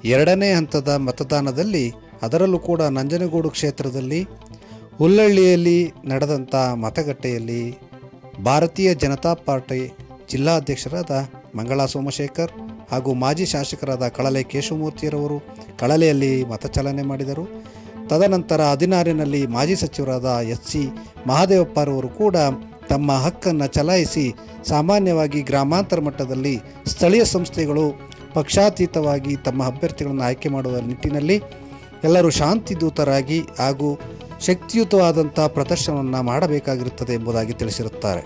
ಎರಡನೇ ಹಂತದ ಮತದಾನದಲ್ಲಿ ಅದರಲ್ಲೂ ಕೂಡ ನಂಜನಗೂಡು ಕ್ಷೇತ್ರದಲ್ಲಿ ಹುಲ್ಲಳ್ಳಿಯಲ್ಲಿ ನಡೆದಂಥ ಮತಗಟ್ಟೆಯಲ್ಲಿ ಭಾರತೀಯ ಜನತಾ ಪಾರ್ಟಿ ಜಿಲ್ಲಾಧ್ಯಕ್ಷರಾದ ಮಂಗಳಾ ಸೋಮಶೇಖರ್ ಹಾಗೂ ಮಾಜಿ ಶಾಸಕರಾದ ಕಳಲೆ ಕೇಶವಮೂರ್ತಿಯರವರು ಕಳಲೆಯಲ್ಲಿ ಮತಚಲನೆ ಮಾಡಿದರು ತದನಂತರ ಹದಿನಾರಿನಲ್ಲಿ ಮಾಜಿ ಸಚಿವರಾದ ಎಸ್ ಸಿ ಮಹಾದೇವಪ್ಪರವರು ಕೂಡ ತಮ್ಮ ಹಕ್ಕನ್ನು ಚಲಾಯಿಸಿ ಸಾಮಾನ್ಯವಾಗಿ ಗ್ರಾಮಾಂತರ ಮಟ್ಟದಲ್ಲಿ ಸ್ಥಳೀಯ ಸಂಸ್ಥೆಗಳು ಪಕ್ಷಾತೀತವಾಗಿ ತಮ್ಮ ಅಭ್ಯರ್ಥಿಗಳನ್ನು ಆಯ್ಕೆ ಮಾಡುವ ನಿಟ್ಟಿನಲ್ಲಿ ಎಲ್ಲರೂ ಶಾಂತಿದೂತರಾಗಿ ಹಾಗೂ ಶಕ್ತಿಯುತವಾದಂಥ ಪ್ರದರ್ಶನವನ್ನು ಮಾಡಬೇಕಾಗಿರುತ್ತದೆ ಎಂಬುದಾಗಿ ತಿಳಿಸಿರುತ್ತಾರೆ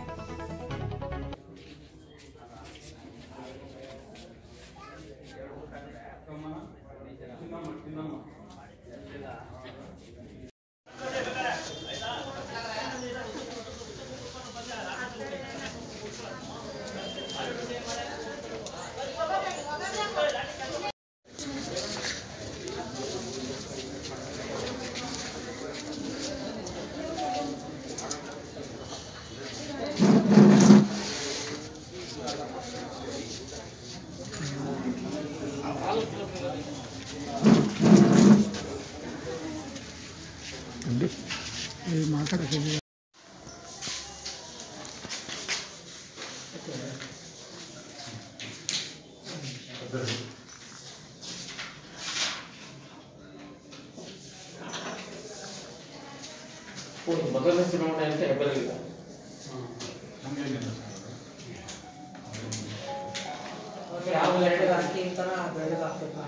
ಮೊದಲನೇ ಚುನಾವಣೆ ಅಂತ ಹೆಬ್ಬರಲಿಲ್ಲ ಯಾವ ಎರಡು ರಾಜಕೀಯ ತರ ಬೆಳೆದಾಗ್ತದೆ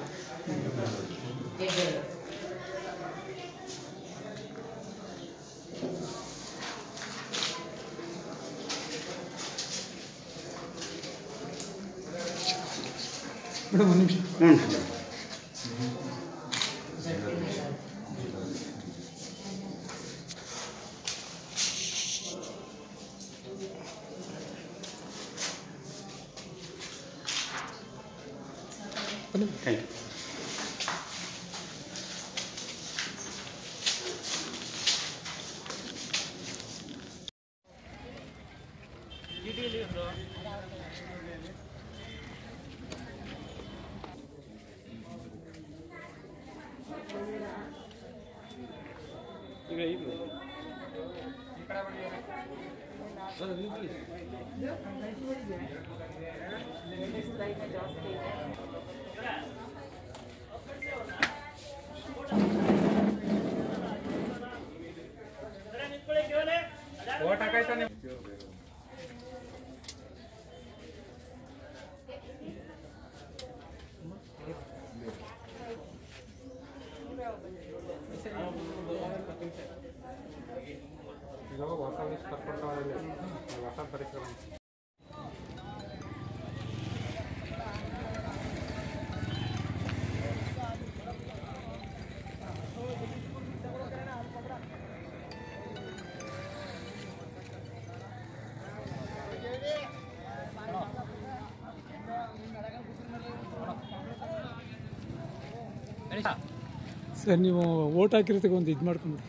ಸರ್ ನೀವು ಓಟ್ ಹಾಕಿರೋದಕ್ಕೆ ಒಂದು ಇದು ಮಾಡ್ಕೊಂಬಿಡಿ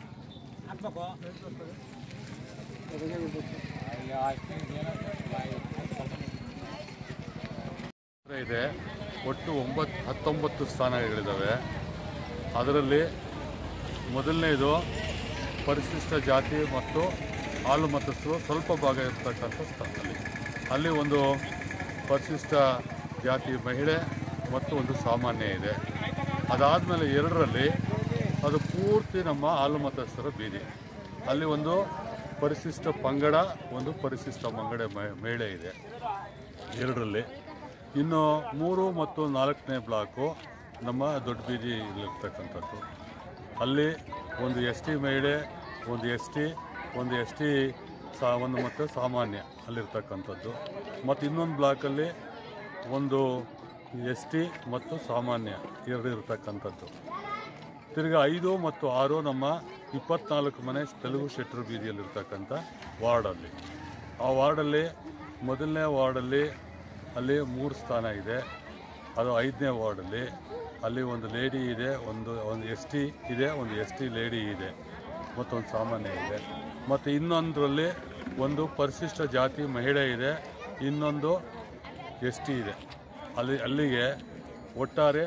ಇದೆ ಒಟ್ಟು ಒಂಬತ್ತು ಹತ್ತೊಂಬತ್ತು ಸ್ಥಾನಗಳಿದ್ದಾವೆ ಅದರಲ್ಲಿ ಮೊದಲನೇದು ಪರಿಶಿಷ್ಟ ಜಾತಿ ಮತ್ತು ಹಾಲು ಮತಸ್ಥರು ಸ್ವಲ್ಪ ಭಾಗ ಇರ್ತಕ್ಕಂಥ ಸ್ಥಾನದಲ್ಲಿ ಅಲ್ಲಿ ಒಂದು ಪರಿಶಿಷ್ಟ ಜಾತಿ ಮಹಿಳೆ ಮತ್ತು ಒಂದು ಸಾಮಾನ್ಯ ಇದೆ ಅದಾದಮೇಲೆ ಎರಡರಲ್ಲಿ ಅದು ಪೂರ್ತಿ ನಮ್ಮ ಹಾಲು ಮತಸ್ಥರ ಬೀದಿ ಅಲ್ಲಿ ಒಂದು ಪರಿಶಿಷ್ಟ ಪಂಗಡ ಒಂದು ಪರಿಶಿಷ್ಟ ಮಂಗಡ ಮಹಿಳೆ ಇದೆ ಎರಡರಲ್ಲಿ ಇನ್ನು ಮೂರು ಮತ್ತು ನಾಲ್ಕನೇ ಬ್ಲಾಕು ನಮ್ಮ ದೊಡ್ಡ ಬೀದಿಯಲ್ಲಿರ್ತಕ್ಕಂಥದ್ದು ಅಲ್ಲಿ ಒಂದು ಎಸ್ ಟಿ ಮಹಿಳೆ ಒಂದು ಎಸ್ ಟಿ ಒಂದು ಎಸ್ ಟಿ ಸಾ ಒಂದು ಮತ್ತು ಸಾಮಾನ್ಯ ಅಲ್ಲಿರ್ತಕ್ಕಂಥದ್ದು ಮತ್ತು ಇನ್ನೊಂದು ಬ್ಲಾಕಲ್ಲಿ ಒಂದು ಎಸ್ ಟಿ ಮತ್ತು ಸಾಮಾನ್ಯ ಎರಡು ಇರತಕ್ಕಂಥದ್ದು ತಿರ್ಗಿ ಐದು ಮತ್ತು ಆರು ನಮ್ಮ ಇಪ್ಪತ್ನಾಲ್ಕು ಮನೆ ತೆಲುಗು ಶೆಟ್ರು ಬೀದಿಯಲ್ಲಿರ್ತಕ್ಕಂಥ ವಾರ್ಡಲ್ಲಿ ಆ ವಾರ್ಡಲ್ಲಿ ಮೊದಲನೇ ವಾರ್ಡಲ್ಲಿ ಅಲ್ಲಿ ಮೂರು ಸ್ಥಾನ ಇದೆ ಅದು ಐದನೇ ವಾರ್ಡಲ್ಲಿ ಅಲ್ಲಿ ಒಂದು ಲೇಡಿ ಇದೆ ಒಂದು ಒಂದು ಎಸ್ ಟಿ ಇದೆ ಒಂದು ಎಸ್ ಟಿ ಲೇಡಿ ಇದೆ ಮತ್ತೊಂದು ಸಾಮಾನ್ಯ ಇದೆ ಮತ್ತು ಇನ್ನೊಂದರಲ್ಲಿ ಒಂದು ಪರಿಶಿಷ್ಟ ಜಾತಿ ಮಹಿಳೆ ಇದೆ ಇನ್ನೊಂದು ಎಸ್ ಟಿ ಇದೆ ಅಲ್ಲಿ ಅಲ್ಲಿಗೆ ಒಟ್ಟಾರೆ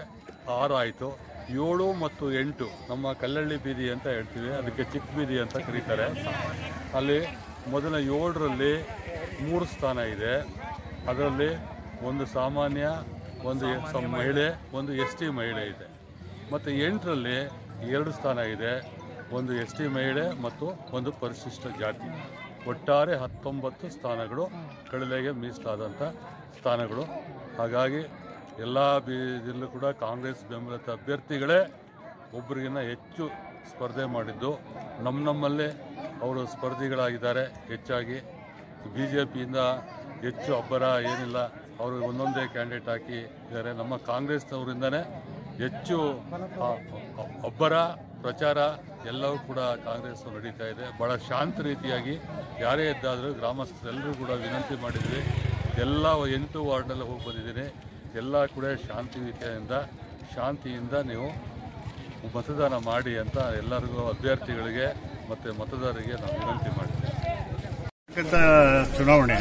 ಆರು ಆಯಿತು ಏಳು ಮತ್ತು ಎಂಟು ನಮ್ಮ ಕಲ್ಲಳ್ಳಿ ಬೀದಿ ಅಂತ ಹೇಳ್ತೀವಿ ಅದಕ್ಕೆ ಚಿಕ್ಕ ಬೀದಿ ಅಂತ ಕರೀತಾರೆ ಅಲ್ಲಿ ಮೊದಲ ಏಳರಲ್ಲಿ ಮೂರು ಸ್ಥಾನ ಇದೆ ಅದರಲ್ಲಿ ಒಂದು ಸಾಮಾನ್ಯ ಒಂದು ಸ- ಮಹಿಳೆ ಒಂದು ಎಸ್ ಟಿ ಮಹಿಳೆ ಇದೆ ಮತ್ತು ಎಂಟರಲ್ಲಿ ಎರಡು ಸ್ಥಾನ ಇದೆ ಒಂದು ಎಸ್ ಟಿ ಮಹಿಳೆ ಮತ್ತು ಒಂದು ಪರಿಶಿಷ್ಟ ಜಾತಿ ಒಟ್ಟಾರೆ ಹತ್ತೊಂಬತ್ತು ಸ್ಥಾನಗಳು ಕಡಲೆಗೆ ಮೀಸಲಾದಂಥ ಸ್ಥಾನಗಳು ಹಾಗಾಗಿ ಎಲ್ಲ ಬೀದಿಯಲ್ಲೂ ಕೂಡ ಕಾಂಗ್ರೆಸ್ ಬೆಂಬಲಿತ ಅಭ್ಯರ್ಥಿಗಳೇ ಒಬ್ಬರಿಗಿನ್ನ ಹೆಚ್ಚು ಸ್ಪರ್ಧೆ ಮಾಡಿದ್ದು ನಮ್ಮ ನಮ್ಮಲ್ಲೇ ಅವರು ಸ್ಪರ್ಧಿಗಳಾಗಿದ್ದಾರೆ ಹೆಚ್ಚಾಗಿ ಬಿ ಜೆ ಪಿಯಿಂದ ಹೆಚ್ಚು ಅಬ್ಬರ ಏನಿಲ್ಲ ಅವರು ಒಂದೊಂದೇ ಕ್ಯಾಂಡಿಡೇಟ್ ಹಾಕಿ ಇದ್ದಾರೆ ನಮ್ಮ ಕಾಂಗ್ರೆಸ್ನವರಿಂದನೇ ಹೆಚ್ಚು ಆ, ಅ- ಅಬ್ಬರ ಪ್ರಚಾರ ಎಲ್ಲವೂ ಕೂಡ ಕಾಂಗ್ರೆಸ್ ನಡೀತಾ ಇದೆ ಭಾಳ ಶಾಂತ ರೀತಿಯಾಗಿ ಯಾರೇ ಇದ್ದಾದರೂ ಗ್ರಾಮಸ್ಥರೆಲ್ಲರೂ ಕೂಡ ವಿನಂತಿ ಮಾಡಿದ್ವಿ ಎಲ್ಲ ಎಂಟು ವಾರ್ಡಲ್ಲಿ ಹೋಗಿ ಬಂದಿದ್ದೀನಿ ಎಲ್ಲ ಕೂಡ ಶಾಂತಿಯುತೆಯಿಂದ ಶಾಂತಿಯಿಂದ ನೀವು ಮತದಾನ ಮಾಡಿ ಅಂತ ಎಲ್ಲರಿಗೂ ಅಭ್ಯರ್ಥಿಗಳಿಗೆ ಮತ್ತು ಮತದಾರರಿಗೆ ನಾವು ವಿನಂತಿ ಮಾಡ್ತೀವಿ ಅಂತ ಚುನಾವಣೆ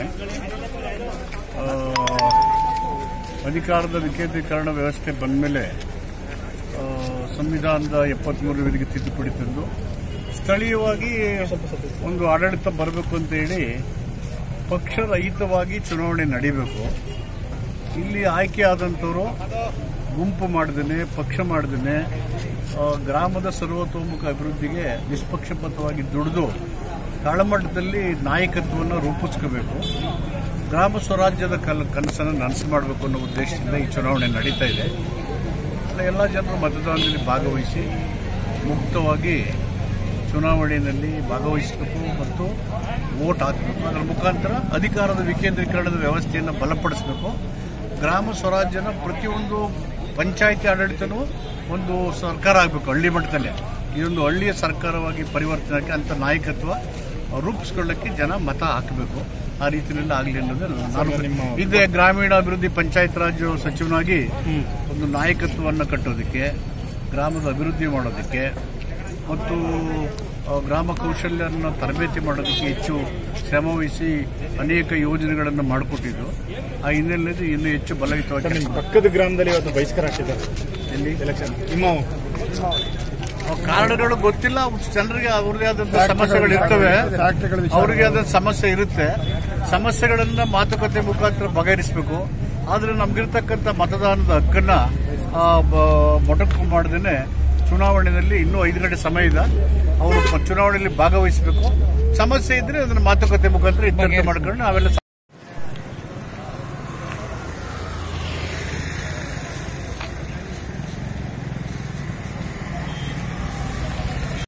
ಆ, ಅಧಿಕಾರದ ವಿಕೇಂದ್ರೀಕರಣ ವ್ಯವಸ್ಥೆ ಬಂದ ಮೇಲೆ ಸಂವಿಧಾನದ ಎಪ್ಪತ್ಮೂರು ವಿಧಿಗೆ ತಿದ್ದುಪಡಿ ತಂದು ಸ್ಥಳೀಯವಾಗಿ ಒಂದು ಆಡಳಿತ ಬರಬೇಕು ಅಂತ ಹೇಳಿ ಪಕ್ಷರಹಿತವಾಗಿ ಚುನಾವಣೆ ನಡೀಬೇಕು ಇಲ್ಲಿ ಆಯ್ಕೆ ಆದಂಥವರು ಗುಂಪು ಮಾಡ್ದೇನೆ ಪಕ್ಷ ಮಾಡ್ದೇನೆ ಆ, ಗ್ರಾಮದ ಸರ್ವತೋಮುಖ ಅಭಿವೃದ್ಧಿಗೆ ನಿಷ್ಪಕ್ಷಪಾತವಾಗಿ ದುಡಿದು ತಳಮಟ್ಟದಲ್ಲಿ ನಾಯಕತ್ವವನ್ನು ರೂಪಿಸ್ಕೋಬೇಕು ಗ್ರಾಮ ಸ್ವರಾಜ್ಯದ ಕಲ್ ಕನಸನ್ನು ನನಸು ಮಾಡಬೇಕು ಅನ್ನೋ ಉದ್ದೇಶದಿಂದ ಈ ಚುನಾವಣೆ ನಡೀತಾ ಇದೆ ಎಲ್ಲ ಜನರು ಮತದಾನದಲ್ಲಿ ಭಾಗವಹಿಸಿ ಮುಕ್ತವಾಗಿ ಚುನಾವಣೆಯಲ್ಲಿ ಭಾಗವಹಿಸಬೇಕು ಮತ್ತು ವೋಟ್ ಹಾಕಬೇಕು ಅದರ ಮುಖಾಂತರ ಅಧಿಕಾರದ ವಿಕೇಂದ್ರೀಕರಣದ ವ್ಯವಸ್ಥೆಯನ್ನು ಬಲಪಡಿಸಬೇಕು ಗ್ರಾಮ ಸ್ವರಾಜ್ಯನ ಪ್ರತಿಯೊಂದು ಪಂಚಾಯಿತಿ ಆಡಳಿತನೂ ಒಂದು ಸರ್ಕಾರ ಆಗಬೇಕು ಹಳ್ಳಿ ಮಟ್ಟದಲ್ಲೇ ಇದೊಂದು ಹಳ್ಳಿಯ ಸರ್ಕಾರವಾಗಿ ಪರಿವರ್ತನೆ ಆಗಿ ಅಂತ ನಾಯಕತ್ವ ರೂಪಿಸ್ಕೊಳ್ಳೋಕ್ಕೆ ಜನ ಮತ ಹಾಕಬೇಕು ಆ ರೀತಿಯಲ್ಲಿ ಆಗಲಿ ಅನ್ನೋದು ನಾನು ಇದೇ ಗ್ರಾಮೀಣಾಭಿವೃದ್ಧಿ ಪಂಚಾಯತ್ ರಾಜ್ ಸಚಿವನಾಗಿ ಒಂದು ನಾಯಕತ್ವವನ್ನು ಕಟ್ಟೋದಕ್ಕೆ ಗ್ರಾಮದ ಅಭಿವೃದ್ಧಿ ಮಾಡೋದಕ್ಕೆ ಮತ್ತು ಆ, ಗ್ರಾಮ ಕೌಶಲ್ಯವನ್ನು ತರಬೇತಿ ಮಾಡೋದಕ್ಕೆ ಹೆಚ್ಚು ಶ್ರಮವಹಿಸಿ ಅನೇಕ ಯೋಜನೆಗಳನ್ನು ಮಾಡಿಕೊಟ್ಟಿದ್ದು ಆ ಹಿನ್ನೆಲೆಯಲ್ಲಿ ಇನ್ನೂ ಹೆಚ್ಚು ಬಲಯುತವಾಗಿ ಕೆಲಸ ಮಾಡ್ಬೇಕು. ಪಕ್ಕದ ಗ್ರಾಮದಲ್ಲಿ ಇವತ್ತು ಬಹಿಷ್ಕಾರ ಹಾಕಿದ್ದಾರೆ ಎಲ್ಲಿ ಎಲೆಕ್ಷನ್ ನಿಮ್ಮ ಆ ಕಾರಣಗಳು ಗೊತ್ತಿಲ್ಲ ಜನರಿಗೆ ಅವ್ರದೇ ಆದಂತಹ ಸಮಸ್ಯೆಗಳು ಇರ್ತವೆ ಅವ್ರಿಗೆ ಆದ ಸಮಸ್ಯೆ ಇರುತ್ತೆ ಸಮಸ್ಯೆಗಳನ್ನ ಮಾತುಕತೆ ಮುಖಾಂತರ ಬಗೆಹರಿಸಬೇಕು ಆದ್ರೆ ನಮ್ಗಿರ್ತಕ್ಕಂಥ ಮತದಾನದ ಹಕ್ಕನ್ನ ಆ, ಬ- ಮೊಟಕು ಮಾಡದೇನೆ ಚುನಾವಣೆಯಲ್ಲಿ ಇನ್ನೂ ಐದು ಗಂಟೆ ಸಮಯ ಇದೆ ಅವರು ಚುನಾವಣೆಯಲ್ಲಿ ಭಾಗವಹಿಸಬೇಕು ಸಮಸ್ಯೆ ಇದ್ರೆ ಅದನ್ನ ಮಾತುಕತೆ ಮುಖಾಂತರ ಇತ್ಯರ್ಥ ಮಾಡ್ಕೊಂಡು ನಾವೆಲ್ಲ